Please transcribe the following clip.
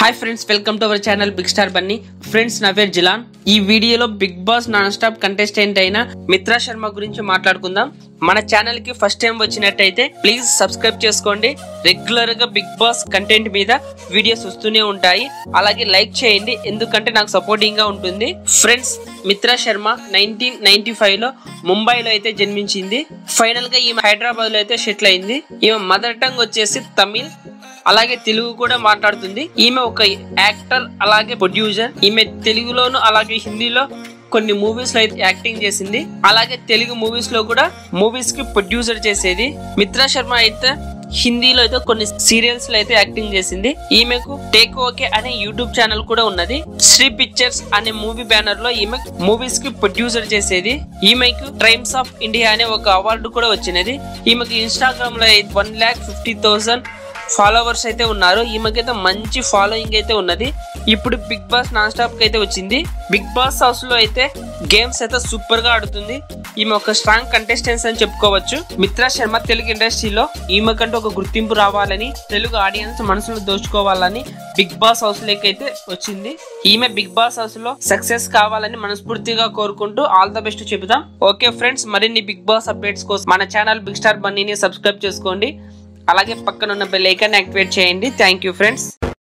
hi friends welcome to our channel big star Bunny friends నా పేరు జిలాన్ ఈ వీడియోలో big boss non stop contestant అయిన మిత్రా శర్మ గురించి మాట్లాడుకుందాం మన ఛానల్ కి ఫస్ట్ టైం వచ్చినట్టయితే ప్లీజ్ సబ్స్క్రైబ్ చేసుకోండి రెగ్యులర్ గా బిగ్ బాస్ కంటెంట్ మీద వీడియోస్ వస్తూనే ఉంటాయి అలాగే లైక్ చేయండి ఎందుకంటే నాకు సపోర్టింగ్ గా ఉంటుంది friends Mitra Sharma nineteen ninety five లో ముంబైలో అయితే జన్మించింది ఫైనల్ గా ఈమె హైదరాబాద్ లో అయితే సెటిల్ అయింది ఈమె మదర్ టంగ్ వచ్చేసి తమిళ్ అలాగే తెలుగు కూడా మాట్లాడుతుంది ఈమె ఒక యాక్టర్ అలాగే ప్రొడ్యూసర్ ఈమె తెలుగులోను అలాగే హిందీలో కొన్ని మూవీస్ లో అయితే యాక్టింగ్ చేసింది అలాగే తెలుగు మూవీస్ లో కూడా మూవీస్ కి ప్రొడ్యూసర్ చేసేది మిత్రా శర్మ అయితే హిందీలో అయితే కొన్ని సీరియల్స్ లో అయితే యాక్టింగ్ చేసింది ఈమెకు టేక్ ఓకే అనే యూట్యూబ్ ఛానల్ కూడా ఉన్నది శ్రీ పిక్చర్స్ అనే మూవీ బ్యానర్ లో ఈమె మూవీస్ కి ప్రొడ్యూసర్ చేసేది ఈమెకు ట్రైమ్స్ ఆఫ్ ఇండియా అనే ఒక అవార్డు కూడా వచ్చినది ఈమెకు ఇన్స్టాగ్రామ్ లో one lakh fifty thousand followers అయితే ఉన్నారు ఈమెకైతే మంచి ఫాలోయింగ్ అయితే ఉన్నది ఇప్పుడు బిగ్ బాస్ నాన్ స్టాప్ కి అయితే వచ్చింది బిగ్ బాస్ హౌస్ లో అయితే గేమ్స్ అయితే సూపర్ గా ఆడుతుంది ఈమె ఒక స్ట్రాంగ్ కంటెస్టెన్స్ అని చెప్పుకోవచ్చు మిత్రా శర్మ తెలుగు ఇండస్ట్రీలో ఈమె కంటే ఒక గుర్తింపు రావాలని తెలుగు ఆడియన్స్ మనసులో దోచుకోవాలని బిగ్ బాస్ హౌస్ లోకి అయితే వచ్చింది ఈమె బిగ్ బాస్ హౌస్ లో సక్సెస్ కావాలని మనస్ఫూర్తిగా కోరుకుంటూ ఆల్ ద బెస్ట్ చెబుతాం ఓకే ఫ్రెండ్స్ మరిన్ని బిగ్ బాస్ అప్డేట్స్ కోసం మన ఛానల్ బిగ్ స్టార్ బన్నీని సబ్స్క్రైబ్ చేసుకోండి అలాగే పక్కన ఉన్న బెల్ ఐకాన్ యాక్టివేట్ చేయండి థ్యాంక్ యూ ఫ్రెండ్స్